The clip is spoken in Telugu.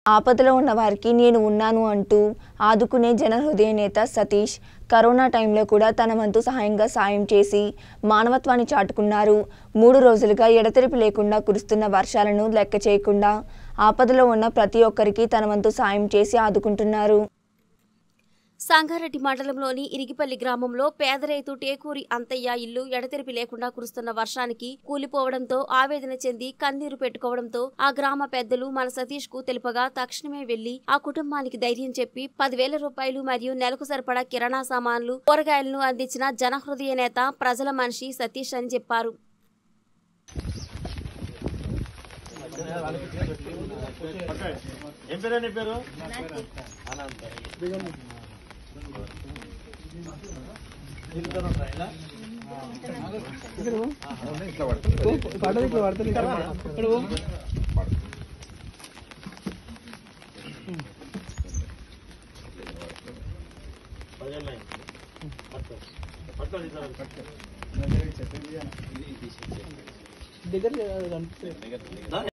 ఆపదలో ఉన్న వారికి నేను ఉన్నాను అంటూ ఆదుకునే జనహృదయ నేత సతీష్ కరోనా టైంలో కూడా తన వంతు సహాయంగా సాయం చేసి మానవత్వాన్ని చాటుకున్నారు మూడు రోజులుగా ఎడతెరిపి లేకుండా కురుస్తున్న వర్షాలను లెక్క చేయకుండా ఆపదలో ఉన్న ప్రతి ఒక్కరికి తన వంతు సాయం చేసి ఆదుకుంటున్నారు సంగారెడ్డి మండలంలోని ఇరిగిపల్లి గ్రామంలో పేద రైతు టేకూరి అంతయ్య ఇల్లు ఎడతెరిపి లేకుండా కురుస్తున్న వర్షానికి కూలిపోవడంతో ఆవేదన చెంది కన్నీరు పెట్టుకోవడంతో ఆ గ్రామ పెద్దలు మన సతీష్ కు తెలుపగా తక్షణమే వెళ్లి ఆ కుటుంబానికి ధైర్యం చెప్పి పదివేల రూపాయలు మరియు నెలకు సరిపడా కిరాణా సామాన్లు కూరగాయలను అందించిన జనహృదయ నేత ప్రజల మనిషి సతీష్ అని చెప్పారు ఏం పేరు నీ పేరు దగ్గర